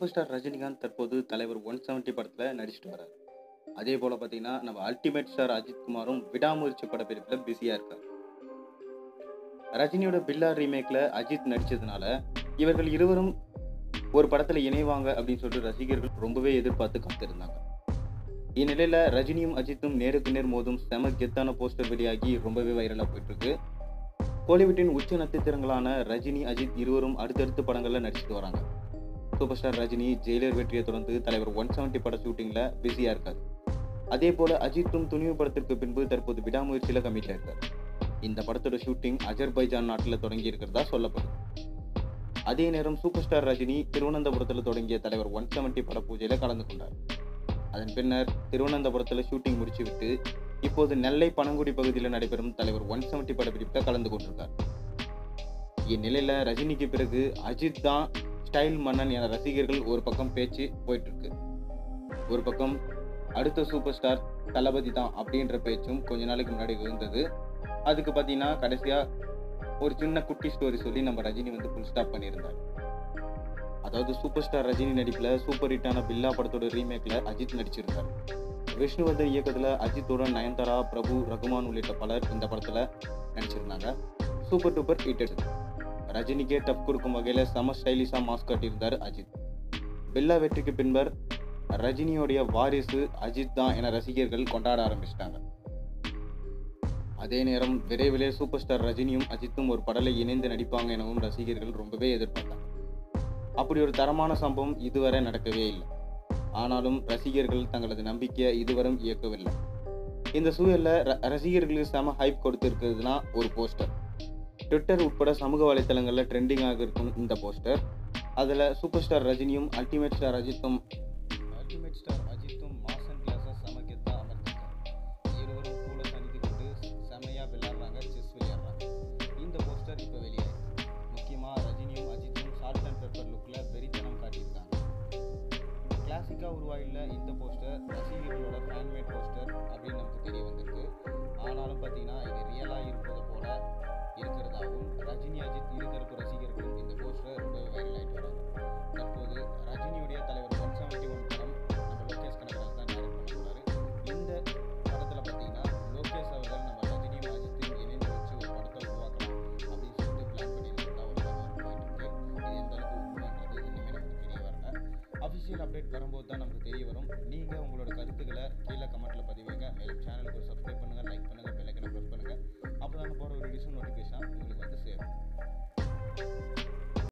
super star Rajinikanth தற்போது தலைவர் one seventy படத்தில் நடிச்சிட்டு வரார் அதே போல் பார்த்தீங்கன்னா நம்ம அல்டிமேட் ஸ்டார் அஜித் குமாரும் விடாமுயற்சி படப்பிடிப்பில் பிஸியாக இருக்கார் ரஜினியோட பில்லா ரீமேக்கில் அஜித் நடித்ததுனால இவர்கள் இருவரும் ஒரு படத்தில் இணைவாங்க அப்படின்னு சொல்லிட்டு ரசிகர்கள் ரொம்பவே எதிர்பார்த்து காத்திருந்தாங்க இந்நிலையில் ரஜினியும் அஜித்தும் நேருக்கு நேர் மோதும் செம கெத்தான போஸ்டர் வெளியாகி ரொம்பவே வைரலாக போயிட்டுருக்கு கோலிவுட்டின் உச்ச நட்சத்திரங்களான ரஜினி அஜித் இருவரும் அடுத்தடுத்த படங்களில் நடிச்சிட்டு வராங்க சூப்பர் ஸ்டார் ரஜினி ஜெயிலர் வெற்றியை தொடர்ந்து தலைவர் ஒன் செவன்ட்டி பட ஷூட்டிங்கில் பிஸியாக இருக்கார் அதே போல் அஜித்தும் துணிவு படத்திற்கு பின்பு தற்போது விடாமுயற்சியில் கமிட்டில் இருக்கார் இந்த படத்தோட ஷூட்டிங் அஜர்பைஜான் நாட்டில் தொடங்கி இருக்கிறதா சொல்லப்படுது அதே நேரம் சூப்பர் ஸ்டார் ரஜினி திருவனந்தபுரத்தில் தொடங்கிய தலைவர் ஒன் செவன்ட்டி பட பூஜையில் கலந்து கொண்டார் அதன் பின்னர் திருவனந்தபுரத்தில் ஷூட்டிங் முடிச்சுவிட்டு இப்போது நெல்லை பனங்குடி பகுதியில் நடைபெறும் தலைவர் ஒன் செவன்ட்டி படப்பிடிப்பில் கலந்து கொண்டிருக்கார் இந்நிலையில் ரஜினிக்கு பிறகு அஜித் தான் ஸ்டைல் மன்னன் என ரசிகர்கள் ஒரு பக்கம் பேச்சு போயிட்டு இருக்கு ஒரு பக்கம் அடுத்த சூப்பர் ஸ்டார் தளபதி தான் அப்படின்ற பேச்சும் கொஞ்ச நாளைக்கு முன்னாடி இருந்தது அதுக்கு பார்த்தீங்கன்னா கடைசியாக ஒரு சின்ன குட்டி ஸ்டோரி சொல்லி நம்ம ரஜினி வந்து ஃபுல் ஸ்டாப் பண்ணியிருந்தார் அதாவது சூப்பர் ஸ்டார் ரஜினி நடிப்பில் சூப்பர் ஹிட்டான பில்லா படத்தோட ரீமேக்கில் அஜித் நடிச்சிருந்தார் விஷ்ணுவர்தன் இயக்கத்தில் அஜித்தோட நயன்தாரா பிரபு ரகுமான் உள்ளிட்ட பலர் இந்த படத்தில் நடிச்சிருந்தாங்க சூப்பர் டூப்பர் ஹிட் ரஜினிக்கே டப் கொடுக்கும் வகையில் செம ஸ்டைலிஷாக மாஸ்க் காட்டியிருந்தார் அஜித் பில்லா வெற்றிக்கு பின்பர் ரஜினியோடைய வாரிசு அஜித் தான் என ரசிகர்கள் கொண்டாட ஆரம்பிச்சிட்டாங்க அதே நேரம் விரைவிலே சூப்பர் ஸ்டார் ரஜினியும் அஜித்தும் ஒரு படலை இணைந்து நடிப்பாங்க எனவும் ரசிகர்கள் ரொம்பவே எதிர்பார்த்தாங்க அப்படி ஒரு தரமான சம்பவம் இதுவரை நடக்கவே இல்லை ஆனாலும் ரசிகர்கள் தங்களது நம்பிக்கையை இதுவரை இயக்கவில்லை இந்த சூழலில் ரசிகர்களுக்கு செம ஹைப் கொடுத்துருக்கிறதுனா ஒரு போஸ்டர் ட்விட்டர் உட்பட சமூக வலைத்தளங்களில் ட்ரெண்டிங்காக இருக்கும் இந்த போஸ்டர் அதில் சூப்பர் ஸ்டார் ரஜினியும் அல்டிமேட் ஸ்டார் அஜித்தும் அல்டிமேட் ஸ்டார் அஜித்தும் மாசன் கிளாஸாக செம கெத்தாக அமர்ந்திருக்காங்க இருவரும் கூட தனித்து கொண்டு செமையாக விளையாடுறாங்க செஸ் விளையாடுறாங்க இந்த போஸ்டர் இப்போ வெளியாயிருக்கு முக்கியமாக ரஜினியும் அஜித்தும் சால்ட் அண்ட் பெப்பர் லுக்கில் வெறித்தனம் காட்டியிருக்காங்க கிளாசிக்காக உருவாகியுள்ள இந்த போஸ்டர் ரசிகர்களோட ஃபேன்மேட் போஸ்டர் அப்படின்னு நமக்கு தெரிய வந்திருக்கு ஆனாலும் பார்த்தீங்கன்னா இது ரியலாக இருப்பது போல இருக்கிறதாகவும் ரஜினி அஜித் இருதரப்பு ரசிகர்களும் இந்த போஸ்டர் ரொம்பவே வைரல் ஆகிட்டு வராங்க தற்போது ரஜினியுடைய தலைவர் ஒன் செவன்ட்டி ஒன் படம் நம்ம லோகேஷ் கனகராஜ் தான் டைரக்ட் பண்ண போறாரு இந்த படத்தில் பார்த்தீங்கன்னா லோகேஷ் அவர்கள் நம்ம ரஜினியும் அஜித்தையும் இணைந்து வச்சு ஒரு படத்தை உருவாக்கலாம் அப்படின்னு சொல்லிட்டு பிளான் பண்ணியிருக்கிறதா ஒரு தகவல் போயிட்டு இருக்கு இது எந்த அளவுக்கு உண்மைன்றது இனிமேல் நமக்கு தெரிய வரல அஃபிஷியல் அப்டேட் வரும்போது தான் நமக்கு தெரிய வரும் நீ